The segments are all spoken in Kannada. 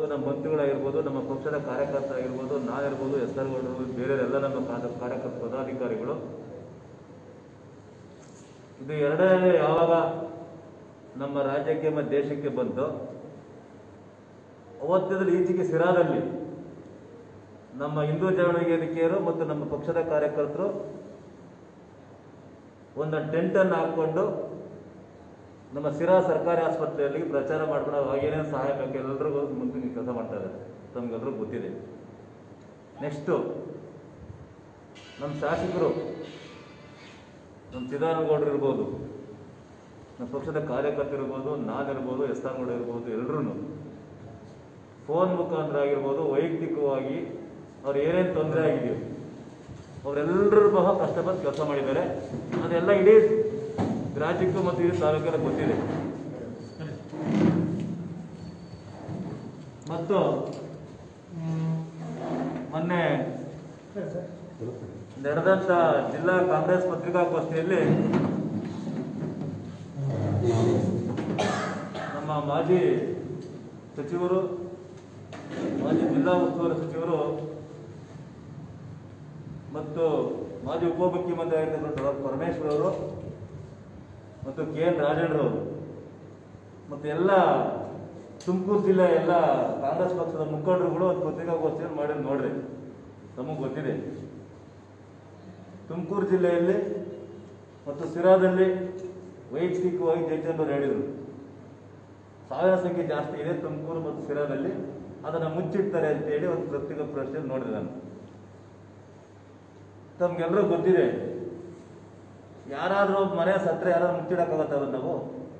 ನಮ್ಮ ಮಂತ್ರಿಗಳಾಗಿರ್ಬೋದು ನಮ್ಮ ಪಕ್ಷದ ಕಾರ್ಯಕರ್ತರಾಗಿರ್ಬೋದು ನಾನಿರ್ಬೋದು ಎಸ್ ಆರ್ಗಳು ಬೇರೆಯವರೆಲ್ಲ ನಮ್ಮ ಕಾರ್ಯ- ಕಾರ್ಯಕರ್ತ ಪದಾಧಿಕಾರಿಗಳು ಇದು ಎರಡನೇ ಯಾವಾಗ ನಮ್ಮ ರಾಜ್ಯಕ್ಕೆ ಮತ್ತು ದೇಶಕ್ಕೆ ಬಂತು ಅವತ್ತಿನಲ್ಲಿ ಈಚೆಗೆ ಸಿರಾದಲ್ಲಿ ನಮ್ಮ ಹಿಂದೂ ಜವಳಿಗೆ ವೇದಿಕೆಯರು ಮತ್ತು ನಮ್ಮ ಪಕ್ಷದ ಕಾರ್ಯಕರ್ತರು ಒಂದು ಟೆಂಟನ್ನು ಹಾಕ್ಕೊಂಡು ನಮ್ಮ ಸಿರಾ ಸರ್ಕಾರಿ ಆಸ್ಪತ್ರೆಯಲ್ಲಿ ಪ್ರಚಾರ ಮಾಡ್ಕೊಂಡು ಅವಾಗ ಏನೇನು ಸಹಾಯ ಬೇಕು ಎಲ್ಲರಿಗೂ ಮುಂದೆ ಕೆಲಸ ಮಾಡ್ತಾ ಇದ್ದಾರೆ ತಮ್ಗೆಲ್ರಿಗೂ ಗೊತ್ತಿದೆ ನೆಕ್ಸ್ಟು ನಮ್ಮ ಶಾಸಕರು ನಮ್ಮ ಚಿದಾನಗೌಡರು ಇರ್ಬೋದು ನಮ್ಮ ಪಕ್ಷದ ಕಾರ್ಯಕರ್ತರು ಇರ್ಬೋದು ನಾನಿರ್ಬೋದು ಎಸ್ ಆರ್ ಗೌಡ ಇರ್ಬೋದು ಎಲ್ಲರೂ ಫೋನ್ ಮುಖಾಂತರ ಆಗಿರ್ಬೋದು ವೈಯಕ್ತಿಕವಾಗಿ ಅವ್ರು ಏನೇನು ತೊಂದರೆ ಆಗಿದೆಯೋ ಅವರೆಲ್ಲರೂ ಬಹಳ ಕಷ್ಟಪಟ್ಟು ಕೆಲಸ ಮಾಡಿದ್ದಾರೆ ಅದೆಲ್ಲ ಇಡೀ ರಾಜ್ಯಕ್ಕೂ ಮತ್ತು ಇಡೀ ತಾಲೂಕಿನ ಗೊತ್ತಿದೆ ಮತ್ತು ಮೊನ್ನೆ ನಡೆದಂತ ಜಿಲ್ಲಾ ಕಾಂಗ್ರೆಸ್ ಪತ್ರಿಕಾಗೋಷ್ಠಿಯಲ್ಲಿ ನಮ್ಮ ಮಾಜಿ ಸಚಿವರು ಮಾಜಿ ಜಿಲ್ಲಾ ಉಸ್ತುವಾರಿ ಸಚಿವರು ಮತ್ತು ಮಾಜಿ ಉಪಮುಖ್ಯಮಂತ್ರಿ ಆಗಿರ್ತಕ್ಕಂಥ ಡಾಕ್ಟರ್ ಪರಮೇಶ್ವರ್ ಅವರು ಮತ್ತು ಕೆ ಎನ್ ರಾಜೇಂದ್ರವರು ಮತ್ತು ಎಲ್ಲ ತುಮಕೂರು ಜಿಲ್ಲೆ ಎಲ್ಲ ಕಾಂಗ್ರೆಸ್ ಪಕ್ಷದ ಮುಖಂಡರುಗಳು ಒಂದು ಪತ್ರಿಕಾಗೋಷ್ಠಿಯನ್ನು ಮಾಡಿ ನೋಡ್ರಿ ನಮಗೆ ಗೊತ್ತಿದೆ ತುಮಕೂರು ಜಿಲ್ಲೆಯಲ್ಲಿ ಮತ್ತು ಸಿರಾದಲ್ಲಿ ವೈಯಕ್ತಿಕವಾಗಿ ಜಯಚಂದ್ರ ಹೇಳಿದರು ಸಾವಿರ ಸಂಖ್ಯೆ ಜಾಸ್ತಿ ಇದೆ ತುಮಕೂರು ಮತ್ತು ಸಿರಾದಲ್ಲಿ ಅದನ್ನು ಮುಚ್ಚಿಡ್ತಾರೆ ಅಂತೇಳಿ ಒಂದು ಪತ್ರಿಕಾ ಪ್ರಶ್ನೆ ನೋಡಿದೆ ನಾನು ತಮ್ಗೆಲ್ಲರೂ ಗೊತ್ತಿದೆ ಯಾರಾದರೂ ಒಬ್ಬ ಮನೆ ಸತ್ರೆ ಯಾರಾದ್ರೂ ಮುಚ್ಚಿಡಕ್ಕಾಗತ್ತ ಅದನ್ನ ನಾವು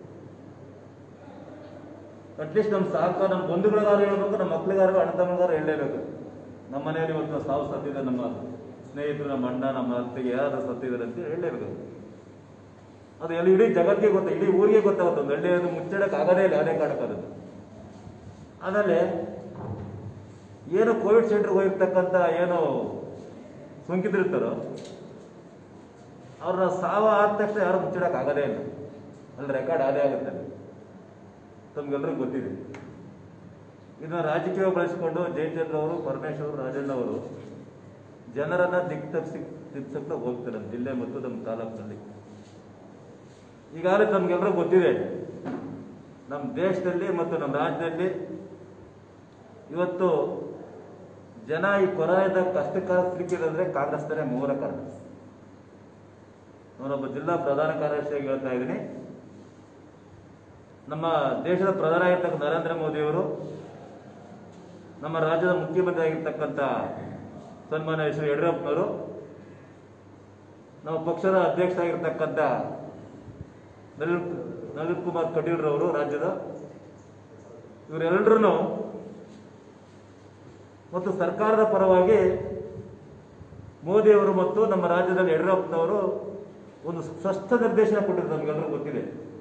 ಅಟ್ಲೀಸ್ಟ್ ನಮ್ಮ ಸಾಕು ನಮ್ಮ ಬಂಧುಗಳಿಗಾರು ಹೇಳ್ಬೇಕು ನಮ್ಮ ಮಕ್ಳಿಗಾರು ಅಣ್ಣ ತಮ್ಮಗಾರು ಹೇಳಲೇಬೇಕು ನಮ್ಮ ಮನೆಯಲ್ಲಿ ಇವತ್ತು ಸಾವು ಸತ್ತಿದೆ ನಮ್ಮ ಸ್ನೇಹಿತರು ನಮ್ಮ ಅಣ್ಣ ನಮ್ಮ ಅತ್ತೆಗೆ ಯಾರಾದ್ರೂ ಸತ್ತಿದ್ದಾರೆ ಅಂತ ಹೇಳಲೇಬೇಕು ಅದು ಎಲ್ಲ ಇಡೀ ಜಗತ್ತಿಗೆ ಗೊತ್ತ ಇಡೀ ಊರಿಗೆ ಗೊತ್ತಾಗುತ್ತೆ ಒಂದು ಹಳ್ಳಿಯನ್ನು ಮುಚ್ಚಿಡಕ್ ಆಗದೇ ಇಲ್ಲ ಅದೇ ಕಾರಣಕ್ಕದು ಆಮೇಲೆ ಏನು ಕೋವಿಡ್ ಸೆಂಟರ್ಗೆ ಹೋಗಿರ್ತಕ್ಕಂಥ ಏನು ಸೋಂಕಿತರಿರ್ತಾರೋ ಅವ್ರನ್ನ ಸಾವ ಆದ ತಕ್ಷಣ ಯಾರು ಮುಚ್ಚಿಡಕ್ ಆಗದೇ ಇಲ್ಲ ಅಲ್ಲಿ ರೆಕಾರ್ಡ್ ಆದೇ ಆಗುತ್ತೆ ಅಲ್ಲಿ. ತಮ್ಗೆಲ್ರಿಗೂ ಗೊತ್ತಿದೆ ಇದನ್ನ ರಾಜಕೀಯ ಬಳಸಿಕೊಂಡು ಜಯಚಂದ್ರ ಅವರು ಪರಮೇಶ್ವರ್ ರಾಜಣ್ಣ ಅವರು ಜನರನ್ನ ದಿಕ್ ತಪ್ಪಿಸಿ ತಿರ್ಸಕ್ಕೆ ಹೋಗ್ತಾರೆ ನಮ್ಮ ಜಿಲ್ಲೆ ಮತ್ತು ನಮ್ಮ ತಾಲೂಕಿನಲ್ಲಿ ಈಗಾಗಲೇ ತಮ್ಗೆಲ್ಲರೂ ಗೊತ್ತಿದೆ ನಮ್ಮ ದೇಶದಲ್ಲಿ ಮತ್ತು ನಮ್ಮ ರಾಜ್ಯದಲ್ಲಿ ಇವತ್ತು ಜನ ಈ ಕೊರೋನಾದ ಕಷ್ಟಕರ ಸಿಲುಕಿದಂದ್ರೆ ಕಾಂಗ್ರೆಸ್ನೇ ಮೂಲ ಕಾರಣ ನಾನೊಬ್ಬ ಜಿಲ್ಲಾ ಪ್ರಧಾನ ಕಾರ್ಯದರ್ಶಿಯಾಗಿ ಹೇಳ್ತಾ ಇದ್ದೀನಿ ನಮ್ಮ ದೇಶದ ಪ್ರಧಾನ ಆಗಿರ್ತಕ್ಕಂಥ ನರೇಂದ್ರ ಮೋದಿಯವರು ನಮ್ಮ ರಾಜ್ಯದ ಮುಖ್ಯಮಂತ್ರಿ ಆಗಿರ್ತಕ್ಕಂಥ ಸನ್ಮಾನ್ಯ ಶ್ರೀ ಯಡಿಯೂರಪ್ಪನವರು ನಮ್ಮ ಪಕ್ಷದ ಅಧ್ಯಕ್ಷರಾಗಿರ್ತಕ್ಕಂಥ ನಳಿನ್ ನಳಿನ್ ಕುಮಾರ್ ಕಟೀಲ್ರವರು ರಾಜ್ಯದ ಇವರೆಲ್ಲರೂ ಮತ್ತು ಸರ್ಕಾರದ ಪರವಾಗಿ ಮೋದಿಯವರು ಮತ್ತು ನಮ್ಮ ರಾಜ್ಯದಲ್ಲಿ ಯಡಿಯೂರಪ್ಪನವರು ಒಂದು ಸ್ಪಷ್ಟ ನಿರ್ದೇಶನ ಕೊಟ್ಟಿದ್ದು ನಮಗೆಲ್ಲರೂ ಗೊತ್ತಿದೆ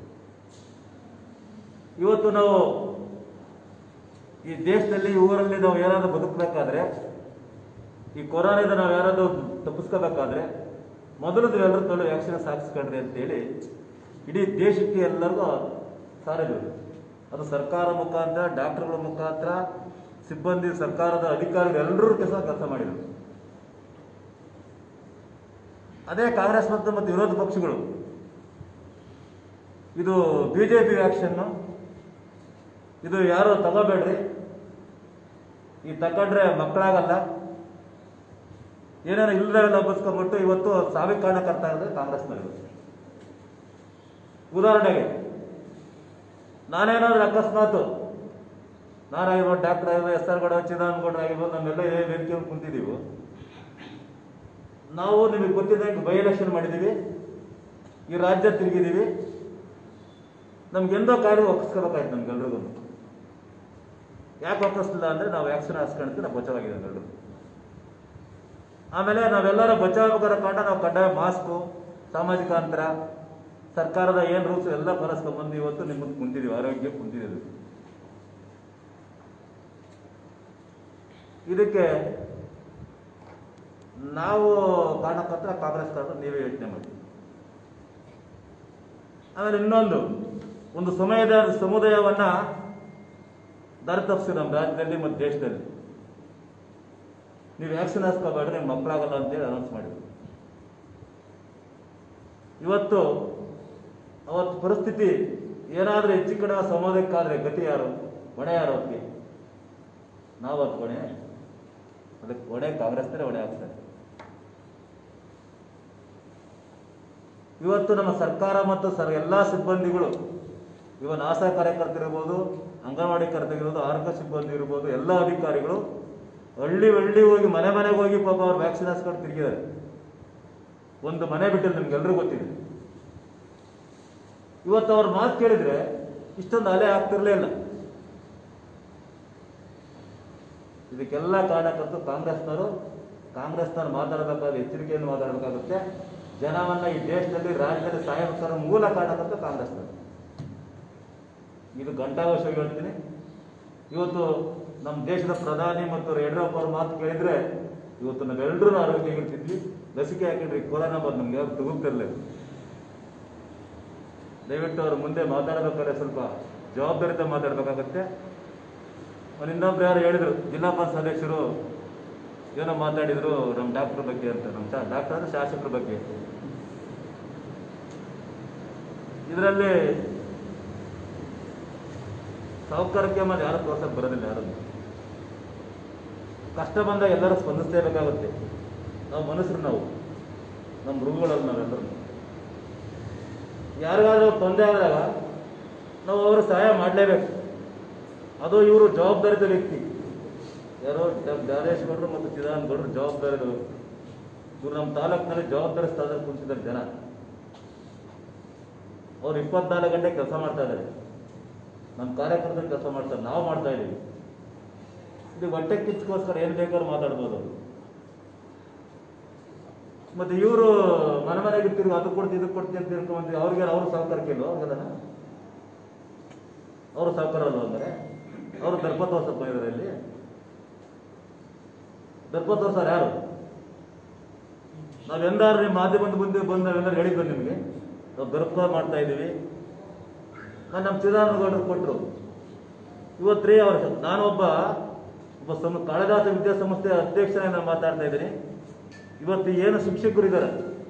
ಇವತ್ತು ನಾವು ಈ ದೇಶದಲ್ಲಿ ಈ ಊರಲ್ಲಿ ನಾವು ಏನಾದರೂ ಬದುಕಬೇಕಾದ್ರೆ ಈ ಕೊರೋನಾದ ನಾವು ಯಾರಾದರೂ ತಪ್ಪಿಸ್ಕೋಬೇಕಾದ್ರೆ ಮೊದಲು ಎಲ್ಲರೂ ತೊಳೆ ವ್ಯಾಕ್ಸಿನ್ ಹಾಕಿಸ್ಕೊಂಡ್ರಿ ಅಂತೇಳಿ ಇಡೀ ದೇಶಕ್ಕೆ ಎಲ್ಲರಿಗೂ ಸಾರಿದ್ರು ಅದು ಸರ್ಕಾರ ಮುಖಾಂತರ ಡಾಕ್ಟರ್ಗಳ ಮುಖಾಂತರ ಸಿಬ್ಬಂದಿ ಸರ್ಕಾರದ ಅಧಿಕಾರಿಗಳು ಎಲ್ಲರೂ ಕೆಲಸ ಕೆಲಸ ಮಾಡಿದರು ಅದೇ ಕಾಂಗ್ರೆಸ್ ಮತ್ತು ಮತ್ತು ವಿರೋಧ ಪಕ್ಷಗಳು ಇದು ಬಿಜೆಪಿ ವ್ಯಾಕ್ಷನ್ನು ಇದು ಯಾರು ತಗೋಬೇಡ್ರಿ ಈ ತಗೊಂಡ್ರೆ ಮಕ್ಕಳಾಗಲ್ಲ ಏನೇನೋ ಇಲ್ಲದೆಲ್ಲ ಬಸ್ಕೊಂಡ್ಬಿಟ್ಟು ಇವತ್ತು ಸಾವಿಗೆ ಕಾರಣಕರ್ತ ಇರೋದು ಕಾಂಗ್ರೆಸ್ನವರು ಉದಾಹರಣೆಗೆ ನಾನೇನಾದ್ರೂ ಅಕಸ್ಮಾತ್ ನಾನಾಗಿರ್ಬೋದು ಡಾಕ್ಟರ್ ಆಗಿರ್ಬೋದು ಎಸ್ ಆರ್ ಗೌಡ ಚಿದಾನಗೌಡ ಆಗಿರ್ಬೋದು ನಮ್ಮೆಲ್ಲ ಇದೇ ವೇದಿಕೆಯಲ್ಲಿ ಕುಂತಿದ್ದೀವಿ ನಾವು ನಿಮಗೆ ಗೊತ್ತಿದ್ದಂಗೆ ಬೈ ಎಲೆಕ್ಷನ್ ಮಾಡಿದ್ದೀವಿ ಈ ರಾಜ್ಯ ತಿರುಗಿದ್ದೀವಿ ನಮ್ಗೆಂದೋ ಕಾಯ್ದೆ ಒಪ್ಪಿಸ್ಕೋಬೇಕಾಯ್ತು ನಮ್ಗೆಲ್ರಿಗೂ ಯಾಕೆ ಒಪ್ಪಿಸ್ಲಿಲ್ಲ ಅಂದರೆ ನಾವು ವ್ಯಾಕ್ಸಿನ್ ಹಾಕ್ಸ್ಕೊಂಡ್ರೆ ನಾವು ಬಚಾವಾಗಿದೆ ಎಲ್ಲರೂ ಆಮೇಲೆ ನಾವೆಲ್ಲರೂ ಬಚಾವಕರ ಕಾಂಡ ನಾವು ಕಡ್ಡಾಯ ಮಾಸ್ಕು ಸಾಮಾಜಿಕ ಅಂತರ ಸರ್ಕಾರದ ಏನು ರೂಲ್ಸ್ ಎಲ್ಲ ಪಾಲಿಸ್ಕೊಂಡ್ಬಂದು ಇವತ್ತು ನಿಮ್ಮ ಮುಂದೆ ಕುಂತಿದ್ದೀವಿ ಆರೋಗ್ಯ ಕುಂತಿದ್ದೀವಿ ಇದಕ್ಕೆ ನಾವು ಕಾರಣಕ್ಕಂತ ಕಾಂಗ್ರೆಸ್ ಕಾರಣ ನೀವೇ ಯೋಚನೆ ಮಾಡಿ ಆಮೇಲೆ ಇನ್ನೊಂದು ಒಂದು ಸಮಯದ ಸಮುದಾಯವನ್ನ ದಾರಿ ತಪ್ಪಿಸಿ ನಮ್ಮ ರಾಜ್ಯದಲ್ಲಿ ಮತ್ತು ದೇಶದಲ್ಲಿ ನೀವು ವ್ಯಾಕ್ಸಿನ್ ಹಾಸ್ಕೋಬೇಡ್ರಿ ನಿಮ್ಮ ಮಕ್ಕಳಾಗಲ್ಲ ಅಂತೇಳಿ ಅನೌನ್ಸ್ ಮಾಡಿದ್ರು ಇವತ್ತು ಅವತ್ತು ಪರಿಸ್ಥಿತಿ ಏನಾದರೂ ಹೆಚ್ಚು ಕಡೆ ಸಮಾಜಕ್ಕಾದ್ರೆ ಗತಿ ಯಾರು ಹೊಣೆ ಯಾರು ಅದಕ್ಕೆ ನಾವು ಅದು ಹೊಣೆ ಅದಕ್ಕೆ ಹೊಣೆ ಕಾಂಗ್ರೆಸ್ನೇ ಹೊಣೆ ಹಾಕ್ತಾರೆ ಇವತ್ತು ನಮ್ಮ ಸರ್ಕಾರ ಮತ್ತು ಸರ್ ಎಲ್ಲ ಸಿಬ್ಬಂದಿಗಳು ಇವನ್ ಆಶಾ ಕಾರ್ಯಕರ್ತರಿರ್ಬೋದು ಅಂಗನವಾಡಿ ಕಾರ್ಯಕರ್ತರಿರ್ಬೋದು ಆರೋಗ್ಯ ಸಿಬ್ಬಂದಿ ಇರ್ಬೋದು ಎಲ್ಲ ಅಧಿಕಾರಿಗಳು ಹಳ್ಳಿ ಹಳ್ಳಿ ಹೋಗಿ ಮನೆ ಮನೆಗೆ ಹೋಗಿ ಪಾಪ ಅವ್ರು ವ್ಯಾಕ್ಸಿನ್ ಹಾಸ್ಕೊಂಡು ತಿರುಗಿದ್ದಾರೆ ಒಂದು ಮನೆ ಬಿಟ್ಟಿಲ್ಲ ನಿಮ್ಗೆಲ್ರಿಗೂ ಗೊತ್ತಿದೆ ಇವತ್ತು ಅವ್ರ ಮಾತು ಕೇಳಿದ್ರೆ ಇಷ್ಟೊಂದು ಅಲೆ ಆಗ್ತಿರ್ಲೇ ಇಲ್ಲ ಇದಕ್ಕೆಲ್ಲ ಕಾರಣಕ್ಕಂತೂ ಕಾಂಗ್ರೆಸ್ನವರು ಕಾಂಗ್ರೆಸ್ನವ್ರು ಮಾತಾಡಬೇಕಾದ್ರೆ ಎಚ್ಚರಿಕೆಯನ್ನು ಮಾತಾಡಬೇಕಾಗುತ್ತೆ ಜನವನ್ನ ಈ ದೇಶದಲ್ಲಿ ರಾಜ್ಯದಲ್ಲಿ ಸಹಾಯ ಮೂಲ ಕಾರಣಕ್ಕಂತೂ ಕಾಂಗ್ರೆಸ್ನವರು ಇದು ಗಂಟಾವಶ್ಯವಾಗಿ ಹೇಳ್ತೀನಿ ಇವತ್ತು ನಮ್ಮ ದೇಶದ ಪ್ರಧಾನಿ ಮತ್ತು ಯಡಿಯೂರಪ್ಪ ಅವ್ರ ಮಾತು ಕೇಳಿದ್ರೆ ಇವತ್ತು ನಾವೆಲ್ಲರೂ ಆರೋಗ್ಯ ಇರ್ತಿದ್ವಿ ಲಸಿಕೆ ಹಾಕಿದ್ರಿ ಕೊರೋನಾ ಬಂದು ನಮ್ಗೆ ಯಾರು ತಗೋತಿರ್ಲಿಲ್ಲ ದಯವಿಟ್ಟು ಅವ್ರ ಮುಂದೆ ಮಾತಾಡಬೇಕಾದ್ರೆ ಸ್ವಲ್ಪ ಜವಾಬ್ದಾರಿತ ಮಾತಾಡಬೇಕಾಗತ್ತೆ ಅವ್ರು ಇನ್ನೊಬ್ರು ಯಾರು ಹೇಳಿದ್ರು ಜಿಲ್ಲಾ ಪಂಚಾಯತ್ ಸದಸ್ಯರು ಏನೋ ಮಾತಾಡಿದ್ರು ನಮ್ಮ ಡಾಕ್ಟರ್ ಬಗ್ಗೆ ಅಂತ ನಮ್ಮ ಡಾಕ್ಟರ್ ಅಂದ್ರೆ ಶಾಸಕರ ಬಗ್ಗೆ ಇದರಲ್ಲಿ ಸಾಹುಕಾರಕ್ಕೆ ಮತ್ತೆ ಯಾರು ತೋರ್ಸಕ್ ಬರೋದಿಲ್ಲ ಯಾರು ಕಷ್ಟ ಬಂದಾಗ ಎಲ್ಲರೂ ಸ್ಪಂದಿಸಲೇಬೇಕಾಗುತ್ತೆ ನಾವು ಮನುಷ್ಯರು ನಾವು ನಮ್ಮ ಮೃಗಗಳಲ್ಲ ನಾವೆಲ್ಲರೂ ಯಾರಿಗಾದ್ರೂ ತೊಂದರೆ ಆದಾಗ ನಾವು ಅವರು ಸಹಾಯ ಮಾಡಲೇಬೇಕು ಅದು ಇವರು ಜವಾಬ್ದಾರಿದ ವ್ಯಕ್ತಿ ಯಾರೋ ದಾರೇಶ್ ಗೌಡರು ಮತ್ತು ಚಿದಾನಂದ ಗೌಡರು ಜವಾಬ್ದಾರಿದ ವ್ಯಕ್ತಿ ಇವರು ನಮ್ಮ ತಾಲೂಕಿನಲ್ಲಿ ಜವಾಬ್ದಾರಿ ಸ್ಥಾನದಲ್ಲಿ ಕುಂತಿದ್ದಾರೆ ಜನ ಅವ್ರು ಇಪ್ಪತ್ನಾಲ್ಕು ಗಂಟೆ ಕೆಲಸ ಮಾಡ್ತಾ ಇದ್ದಾರೆ ನಮ್ಮ ಕಾರ್ಯಕರ್ತರು ಕೆಲಸ ಮಾಡ್ತಾರೆ ನಾವು ಮಾಡ್ತಾ ಇದ್ದೀವಿ ಇದು ಹೊಟ್ಟೆ ಕಿಚ್ಚಗೋಸ್ಕರ ಏನು ಬೇಕಾದ್ರೂ ಮಾತಾಡ್ಬೋದು ಅವರು ಮತ್ತೆ ಇವರು ಮನೆ ಮನೆಗೆ ತಿರುಗಿ ಅದು ಕೊಡ್ತೀವಿ ಇದು ಕೊಡ್ತೀವಿ ಅಂತ ತಿರ್ಕೊಂಡ್ಬಂದು ಅವ್ರಿಗೆ ಅವ್ರು ಸಾವುಕಾರಕ್ಕೆ ಇಲ್ವೋ ಅವ್ರಿಗೆಲ್ಲ ಅವರು ಸಾವುಕಾರ ಅಲ್ವ ಅಂದರೆ ಅವರು ದರ್ಪ ತೋರ್ಸಪ್ಪ ಇದ್ದಾರೆ ಇಲ್ಲಿ ದರ್ಪ ತೋರ್ಸಾರ ಯಾರು ನಾವೆಂದಾರು ನಿಮ್ಮ ಮಾಧ್ಯಮದ ಮುಂದೆ ಬಂದು ನಾವೆಲ್ಲರೂ ಹೇಳಿದ್ವಿ ನಿಮಗೆ ನಾವು ದರ್ಪ ಮಾಡ್ತಾ ಇದ್ದೀವಿ ನಾನು ನಮ್ಮ ಚಿದಾನಗೌಡರು ಕೊಟ್ಟರು ಇವತ್ತು ರೀ ಅವ್ರ ನಾನೊಬ್ಬ ಒಬ್ಬ ಸಮ ಕಾಳಿದಾಸ ವಿದ್ಯಾಸಂಸ್ಥೆ ಅಧ್ಯಕ್ಷನಾಗಿ ನಾನು ಮಾತಾಡ್ತಾ ಇದ್ದೀನಿ ಇವತ್ತು ಏನು ಶಿಕ್ಷಕರು ಇದ್ದಾರೆ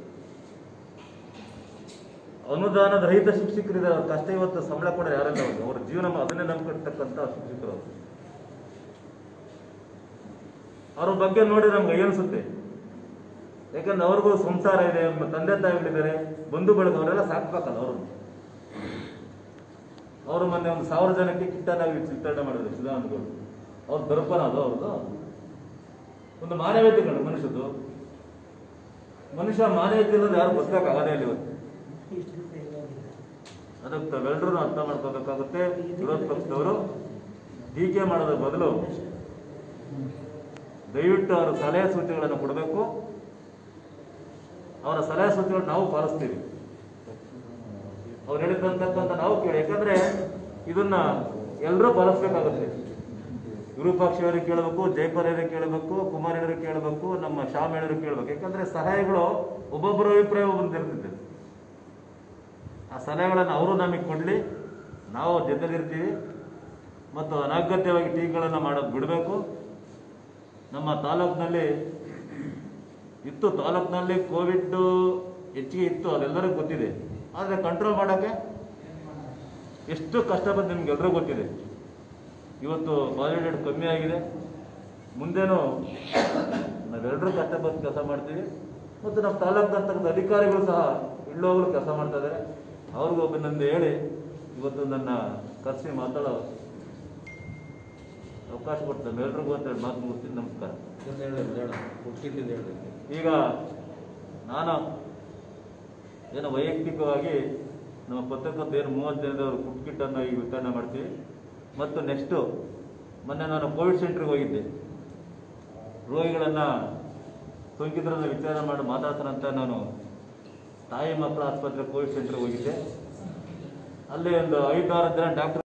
ಅನುದಾನದ ರಹಿತ ಶಿಕ್ಷಕರು ಇದ್ದಾರೆ ಅವ್ರ ಕಷ್ಟ ಇವತ್ತು ಸಂಬಳ ಕೊಡೋರು ಯಾರಲ್ಲ ಅವರು ಅವ್ರ ಜೀವನ ಅದನ್ನೇ ನಂಬಿರ್ತಕ್ಕಂಥ ಶಿಕ್ಷಕರು ಅವರು ಅವ್ರ ಬಗ್ಗೆ ನೋಡಿ ನಮ್ಗೆ ಅಯ್ಯ ಅನ್ಸುತ್ತೆ ಯಾಕಂದ್ರೆ ಅವ್ರಿಗೂ ಸಂಸಾರ ಇದೆ ನಮ್ಮ ತಂದೆ ತಾಯಿಗಳಿದ್ದಾರೆ ಬಂಧು ಬಳಗ ಅವರೆಲ್ಲ ಸಾಕ್ಬೇಕಲ್ಲ ಅವರು ಅವರು ಮೊನ್ನೆ ಒಂದು ಸಾವಿರ ಜನಕ್ಕೆ ಕಿಟ್ಟನಾಗಿ ವಿತರಣೆ ಮಾಡಿದ್ರು ಸಿದ್ಧಾಂತಗಳು ಅವ್ರ ದರ್ಪಣ ಅದು ಅವ್ರದ್ದು ಒಂದು ಮಾನವೀಯತೆ ಕಂಡು ಮನುಷ್ಯದ್ದು ಮನುಷ್ಯ ಮಾನವೀಯತೆ ಇಲ್ಲದೆ ಯಾರು ಬದುಕಕ್ಕಾಗದೇ ಇಲ್ಲ ಇವತ್ತು ಅದಕ್ಕೆ ತಾವೆಲ್ಲರೂ ಅರ್ಥ ಮಾಡ್ಕೋಬೇಕಾಗುತ್ತೆ ವಿರೋಧ ಪಕ್ಷದವರು ಟೀಕೆ ಮಾಡೋದ್ರ ಬದಲು ದಯವಿಟ್ಟು ಅವರ ಸಲಹೆ ಸೂಚನೆಗಳನ್ನು ಕೊಡಬೇಕು ಅವರ ಸಲಹೆ ಸೂಚನೆಗಳನ್ನು ನಾವು ಪಾಲಿಸ್ತೀವಿ ಅವ್ರು ಹೇಳಿದಂತಕ್ಕಂಥ ನಾವು ಕೇಳಿ ಯಾಕಂದ್ರೆ ಇದನ್ನ ಎಲ್ಲರೂ ಪಾಲಿಸ್ಬೇಕಾಗುತ್ತೆ ವಿರೂಪಾಕ್ಷಿಯವರಿಗೆ ಕೇಳಬೇಕು ಜಯಪರ್ಯರಿಗೆ ಕೇಳಬೇಕು ಕುಮಾರಣ್ಣರಿಗೆ ಕೇಳಬೇಕು ನಮ್ಮ ಶಾಮೇಳರಿಗೆ ಕೇಳಬೇಕು ಯಾಕಂದ್ರೆ ಸಲಹೆಗಳು ಒಬ್ಬೊಬ್ಬರ ಅಭಿಪ್ರಾಯ ಬಂದಿರ್ತಿದೆ ಆ ಸಲಹೆಗಳನ್ನು ಅವರು ನಮಗೆ ಕೊಡಲಿ ನಾವು ಜೊತೆಲಿರ್ತೀವಿ ಮತ್ತು ಅನಗತ್ಯವಾಗಿ ಟೀಗಳನ್ನು ಮಾಡೋದು ಬಿಡಬೇಕು ನಮ್ಮ ತಾಲೂಕಿನಲ್ಲಿ ಇತ್ತು ತಾಲೂಕಿನಲ್ಲಿ ಕೋವಿಡ್ ಹೆಚ್ಚಿಗೆ ಇತ್ತು ಅದೆಲ್ಲರಿಗೂ ಗೊತ್ತಿದೆ ಆದರೆ ಕಂಟ್ರೋಲ್ ಮಾಡೋಕ್ಕೆ ಎಷ್ಟು ಕಷ್ಟ ಬಂದು ನಿಮ್ಗೆಲ್ಲರೂ ಗೊತ್ತಿದೆ ಇವತ್ತು ಪಾಸಿಟಿವ್ ರೇಟ್ ಕಮ್ಮಿ ಆಗಿದೆ ಮುಂದೇನು ನಾವೆಲ್ಲರೂ ಕಷ್ಟಪಟ್ಟು ಕೆಲಸ ಮಾಡ್ತೀವಿ ಮತ್ತು ನಮ್ಮ ತಾಲೂಕಂತಕ್ಕಂಥ ಅಧಿಕಾರಿಗಳು ಸಹ ಇಳ್ಳೋಗಳು ಕೆಲಸ ಮಾಡ್ತಾ ಇದ್ದಾರೆ ಅವ್ರಿಗೂ ಒಬ್ಬನಂದು ಹೇಳಿ ಇವತ್ತು ನನ್ನ ಕರೆಸಿ ಮಾತಾಡೋ ಅವಕಾಶ ಕೊಡ್ತಾರೆ ನಮ್ಮೆಲ್ರಿಗೂ ಅಂತ ಹೇಳಿ ಮಾತು ಮುಗಿಸ್ತೀನಿ ನಮಸ್ಕಾರ ಈಗ ನಾನು ಏನು ವೈಯಕ್ತಿಕವಾಗಿ ನಮ್ಮ ಪತ್ರಕರ್ತ ಏನು ಮೂವತ್ತು ಜನದವರು ಫುಡ್ ಕಿಟ್ಟನ್ನು ಈಗ ವಿತರಣೆ ಮಾಡ್ತೀವಿ ಮತ್ತು ನೆಕ್ಸ್ಟು ಮೊನ್ನೆ ನಾನು ಕೋವಿಡ್ ಸೆಂಟ್ರಿಗೆ ಹೋಗಿದ್ದೆ ರೋಗಿಗಳನ್ನು ಸೋಂಕಿತರನ್ನ ವಿಚಾರ ಮಾಡಿ ಮಾತಾಡ್ತಾನೆ ಅಂತ ನಾನು ತಾಯಿ ಮಕ್ಕಳ ಆಸ್ಪತ್ರೆ ಕೋವಿಡ್ ಸೆಂಟ್ರಿಗೆ ಹೋಗಿದ್ದೆ ಅಲ್ಲಿ ಒಂದು ಐದಾರು ಜನ ಡಾಕ್ಟರ್